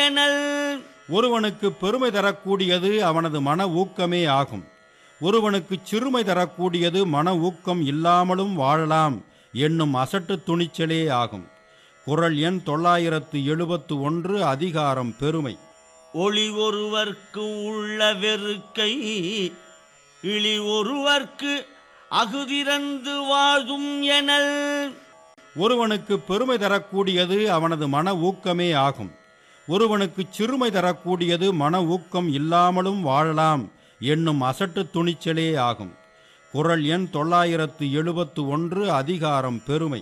எனல் ஒருவனுக்கு பெருமை தரக்கூடியது அவனது மன ஊக்கமே ஆகும் ஒருவனுக்கு சிறுமை தரக்கூடியது மன ஊக்கம் இல்லாமலும் வாழலாம் என்னும் அசட்டு துணிச்சலே ஆகும் குறள் எண் தொள்ளாயிரத்து எழுபத்து ஒன்று அதிகாரம் பெருமை ஒளி ஒருவர்க்கு உள்ள வெறுக்கை இழி ஒருவர்க்கு அகுதிறந்து வாழும் எனல் ஒருவனுக்கு பெருமை தரக்கூடியது அவனது மன ஊக்கமே ஆகும் ஒருவனுக்கு சிறுமை தரக்கூடியது மன ஊக்கம் இல்லாமலும் வாழலாம் என்னும் அசட்டு துணிச்சலே ஆகும் குறள் எண் தொள்ளாயிரத்து எழுபத்து ஒன்று அதிகாரம் பெருமை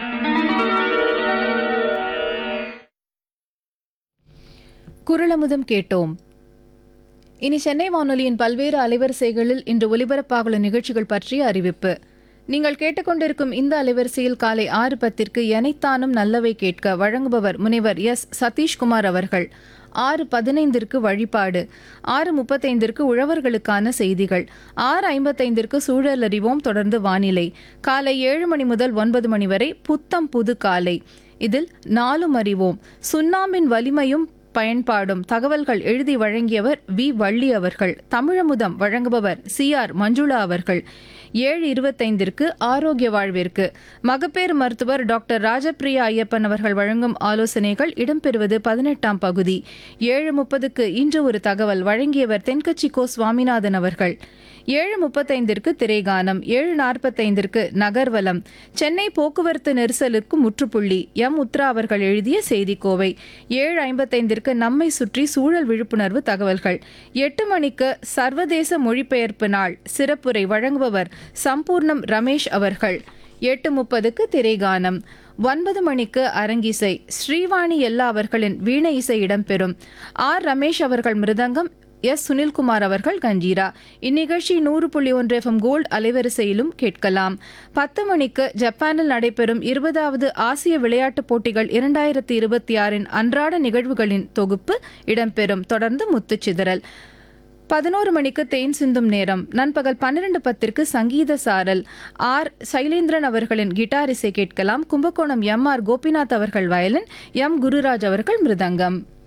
குரலமுதம் கேட்டோம் இனி சென்னை வானொலியின் பல்வேறு அலைவரிசைகளில் இன்று ஒலிபரப்பாகுள்ள நிகழ்ச்சிகள் பற்றிய அறிவிப்பு நீங்கள் கேட்டுக்கொண்டிருக்கும் இந்த அலைவரிசையில் காலை ஆறு பத்திற்கு எனைத்தானும் நல்லவை கேட்க வழங்குபவர் முனைவர் எஸ் சதீஷ்குமார் அவர்கள் ஆறு பதினைந்திற்கு வழிபாடு ஆறு முப்பத்தைந்திற்கு உழவர்களுக்கான செய்திகள் ஆறு ஐம்பத்தைந்திற்கு சூழல் அறிவோம் தொடர்ந்து வானிலை காலை ஏழு மணி முதல் ஒன்பது மணி வரை புத்தம் புது காலை இதில் நாலும் அறிவோம் சுண்ணாம்பின் வலிமையும் பயன்பாடும் தகவல்கள் எழுதி வழங்கியவர் வி வள்ளி அவர்கள் தமிழமுதம் வழங்குபவர் சி ஆர் மஞ்சுளா அவர்கள் ஏழு இருபத்தைந்திற்கு ஆரோக்கிய வாழ்விற்கு மகப்பேறு மருத்துவர் டாக்டர் ராஜப்பிரியா ஐயப்பன் அவர்கள் வழங்கும் ஆலோசனைகள் இடம்பெறுவது பதினெட்டாம் பகுதி ஏழு முப்பதுக்கு இன்று ஒரு தகவல் வழங்கியவர் தென்கட்சி கோ சுவாமிநாதன் அவர்கள் ஏழு முப்பத்தைந்திற்கு திரைகானம் ஏழு நாற்பத்தைந்திற்கு நகர்வலம் சென்னை போக்குவரத்து நெரிசலுக்கு முற்றுப்புள்ளி எம் உத்ரா அவர்கள் எழுதிய செய்திக்கோவை ஏழு ஐம்பத்தைந்திற்கு நம்மை சுற்றி சூழல் விழிப்புணர்வு தகவல்கள் எட்டு மணிக்கு சர்வதேச மொழிபெயர்ப்பு நாள் சிறப்புரை வழங்குபவர் சம்பூர்ணம் ரமேஷ் அவர்கள் எட்டு முப்பதுக்கு திரைகானம் ஒன்பது மணிக்கு அரங்கிசை ஸ்ரீவாணி எல்லா அவர்களின் வீணை இசை இடம்பெறும் ஆர் ரமேஷ் அவர்கள் மிருதங்கம் எஸ் சுனில்குமார் அவர்கள் கஞ்சீரா இந்நிகழ்ச்சி நூறு புள்ளி ஒன்று எஃப்எம் கோல்டு அலைவரிசையிலும் கேட்கலாம் பத்து மணிக்கு ஜப்பானில் நடைபெறும் இருபதாவது ஆசிய விளையாட்டுப் போட்டிகள் இரண்டாயிரத்தி இருபத்தி ஆறின் அன்றாட நிகழ்வுகளின் தொகுப்பு இடம்பெறும் தொடர்ந்து முத்துச்சிதறல் பதினோரு மணிக்கு தேன் சிந்தும் நேரம் நண்பகல் பன்னிரண்டு பத்திற்கு சங்கீத சாரல் ஆர் சைலேந்திரன் அவர்களின் கிட்டார் இசை கேட்கலாம் கும்பகோணம் எம் ஆர் கோபிநாத் அவர்கள் வயலின் எம் குருராஜ் அவர்கள் மிருதங்கம்